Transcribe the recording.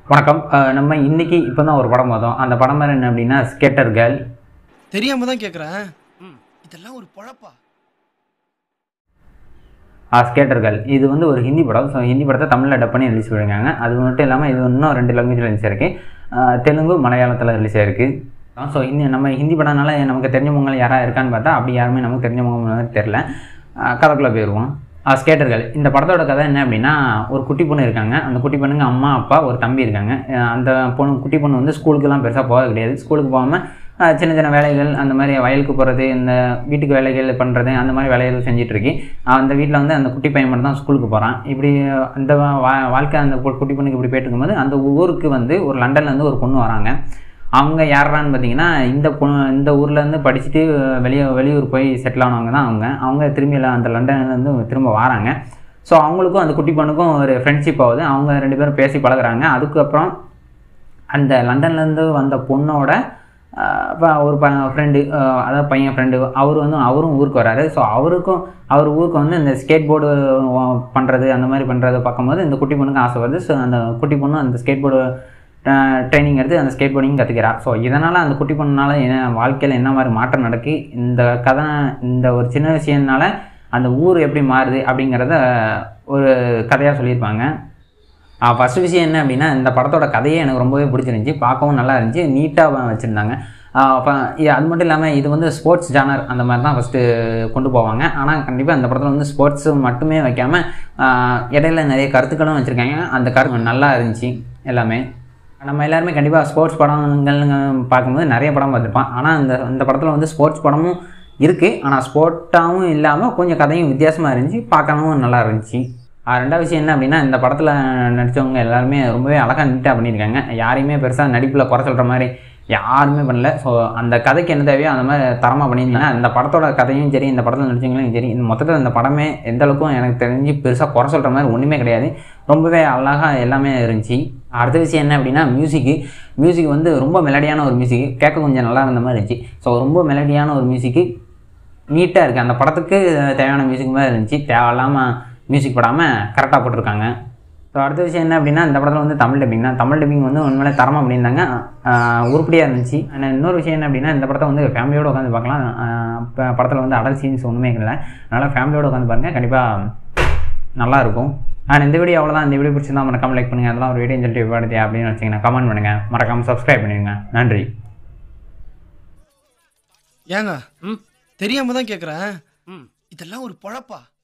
வணக்கம் அஹ் நம்ம இன்னைக்கு இப்போ தான் ஒரு படம் பார்த்தோம் அந்த படம் பேர் என்ன அப்படின்னா ஸ்கேட்டர் கேர்ள் தெரியாம தான் கேக்குறேன் இதெல்லாம் ஒரு பொழப்பா ஸ்கேட்டர் கேர்ள் இது வந்து ஒரு ஹிந்தி படம் ஸோ ஹிந்தி படத்தை தமிழில் டப் பண்ணி ரிலீஸ் பண்ணியிருக்காங்க அது மட்டும் இல்லாமல் இது இன்னும் ரெண்டு லாங்குவேஜில் ரிலீஸ் ஆயிருக்கு அஹ் தெலுங்கு மலையாளத்தில் ரிலீஸ் ஆயிருக்கு ஸோ இந்த நம்ம ஹிந்தி படம்னால நமக்கு தெரிஞ்சவங்க யாராக இருக்கான்னு பார்த்தா அப்படி யாருமே நமக்கு தெரிஞ்சவங்க தெரில கதைக்குள்ளே போயிடுவோம் ஸ்கேட்டர்கள் இந்த படத்தோட கதை என்ன அப்படின்னா ஒரு குட்டி பொண்ணு இருக்காங்க அந்த குட்டி பொண்ணுங்க அம்மா அப்பா ஒரு தம்பி இருக்காங்க அஹ் அந்த பொண்ணு குட்டி பொண்ணு வந்து ஸ்கூலுக்குலாம் பெருசாக போகிறது கிடையாது ஸ்கூலுக்கு போகாமல் சின்ன சின்ன வேலைகள் அந்த மாதிரி வயலுக்கு போகிறது இந்த வீட்டுக்கு வேலைகள் பண்ணுறது அந்த மாதிரி வேலைகள் செஞ்சுட்டு இருக்கு அந்த வீட்டில் வந்து அந்த குட்டி பையன் மட்டும் தான் ஸ்கூலுக்கு போகிறான் இப்படி அந்த வா வாழ்க்கை அந்த கு- குட்டி பொண்ணுக்கு இப்படி போயிட்டு இருக்கும்போது அந்த ஊருக்கு வந்து ஒரு லண்டன்லேருந்து ஒரு பொண்ணு வராங்க அவங்க யாரான்னு பார்த்தீங்கன்னா இந்த பொண்ணு இந்த ஊர்லேருந்து படிச்சுட்டு வெளியே வெளியூர் போய் செட்டில் ஆனவங்க தான் அவங்க அவங்க திரும்பி எல்லாம் அந்த லண்டன்லேருந்து திரும்ப வராங்க ஸோ அவங்களுக்கும் அந்த குட்டி பொண்ணுக்கும் ஒரு ஃப்ரெண்ட்ஷிப் ஆகுது அவங்க ரெண்டு பேரும் பேசி பழகுறாங்க அதுக்கப்புறம் அந்த லண்டன்லேருந்து வந்த பொண்ணோட ஆஹ் ப- ஒரு ப ஃப்ரெண்டு அதாவது பையன் ஃப்ரெண்டு அவர் வந்து அவரும் ஊருக்கு வராரு ஸோ அவருக்கும் அவர் ஊருக்கு வந்து இந்த ஸ்கேட் போர்டு பண்ணுறது அந்த மாதிரி பண்ணுறதை பார்க்கும்போது இந்த குட்டி பொண்ணுக்கு ஆசை வருது ஸோ அந்த குட்டி பொண்ணு அந்த ஸ்கேட் போர்டு ட்ரைனிங் எடுத்து அந்த ஸ்கேட் போர்டிங் கற்றுக்கிறா ஸோ இதனால் அந்த குட்டி பொண்ணுனால என்ன வாழ்க்கையில் என்ன மாதிரி மாற்றம் நடக்கு இந்த கதை இந்த ஒரு சின்ன விஷயம்னால அந்த ஊர் எப்படி மாறுது அப்படிங்கிறத ஒரு கதையாக சொல்லியிருப்பாங்க ஃபஸ்ட்டு விஷயம் என்ன அப்படின்னா இந்த படத்தோட கதையே எனக்கு ரொம்பவே பிடிச்சிருந்துச்சி பார்க்கவும் நல்லா இருந்துச்சு நீட்டாக வச்சுருந்தாங்க அப்போ அது மட்டும் இல்லாமல் இது வந்து ஸ்போர்ட்ஸ் ஜானர் அந்த மாதிரி தான் ஃபஸ்ட்டு கொண்டு போவாங்க ஆனால் கண்டிப்பாக அந்த படத்தில் வந்து ஸ்போர்ட்ஸ் மட்டுமே வைக்காமல் இடையில நிறைய கருத்துக்களும் வச்சுருக்காங்க அந்த கரு நல்லா இருந்துச்சு எல்லாமே நம்ம எல்லாருமே கண்டிப்பாக ஸ்போர்ட்ஸ் படங்கள்னு பார்க்கும்போது நிறைய படம் பார்த்துருப்பான் ஆனால் இந்த இந்த படத்தில் வந்து ஸ்போர்ட்ஸ் படமும் இருக்குது ஆனால் ஸ்போர்ட்டாகவும் இல்லாமல் கொஞ்சம் கதையும் வித்தியாசமாக இருந்துச்சு பார்க்கவும் நல்லா இருந்துச்சு ஆஹ் ரெண்டாவது விஷயம் என்ன அப்படின்னா இந்த படத்தில் நடித்தவங்க எல்லாருமே ரொம்பவே அழகாக நீட்டாக பண்ணியிருக்காங்க யாரையுமே பெருசாக நடிப்பில் குறை சொல்கிற மாதிரி யாருமே பண்ணல ஸோ அந்த கதைக்கு என்ன தேவையோ அந்த மாதிரி தரமாக பண்ணியிருந்தாங்க அந்த படத்தோட கதையும் சரி இந்த படத்தில் நடிச்சவங்களும் சரி இந்த மொத்தத்தில் இந்த படமே எந்த அளவுக்கும் எனக்கு தெரிஞ்சு பெருசாக குறை சொல்கிற மாதிரி ஒன்றுமே கிடையாது ரொம்பவே அழகாக எல்லாமே இருந்துச்சு அடுத்த விஷயம் என்ன அப்படின்னா மியூசிக்கு மியூசிக் வந்து ரொம்ப மெலடியான ஒரு மியூசிக் கேட்க கொஞ்சம் நல்லா இருந்த மாதிரி இருந்துச்சு ஸோ ரொம்ப மெலடியான ஒரு மியூசிக்கு நீட்டாக இருக்குது அந்த படத்துக்கு தேவையான மியூசிக் மாதிரி இருந்துச்சு தேவையில்லாமல் மியூசிக் போடாமல் கரெக்டாக போட்டிருக்காங்க ஸோ அடுத்த விஷயம் என்ன அப்படின்னா இந்த படத்தில் வந்து தமிழ் டப்பிங் தான் தமிழ் டப்பிங் வந்து உண்மையிலே தரமாக பண்ணியிருந்தாங்க உருப்படியாக இருந்துச்சு ஆனால் இன்னொரு விஷயம் என்ன அப்படின்னா இந்த படத்தை வந்து ஃபேமிலியோடு உட்காந்து பார்க்கலாம் இப்போ படத்தில் வந்து அடல் சீன்ஸ் ஒன்றுமே இல்லை அதனால் ஃபேமிலியோடு உட்காந்து பாருங்கள் கண்டிப்பாக நல்லா இருக்கும் அண்ட் இந்த வீடியோ அவ்வளோதான் இந்த வீடியோ பிடிச்சிருந்தா மறக்காம லைக் பண்ணுங்கள் அதெல்லாம் ஒரு வீடியோ சொல்லிட்டு விவாதித்தே அப்படின்னு வச்சிங்கன்னா கமெண்ட் பண்ணுங்கள் மறக்காமல் சப்ஸ்கிரைப் பண்ணிடுங்க நன்றி ஏங்க தெரியாம தான் கேக்குறேன் இதெல்லாம் ஒரு பொழப்பா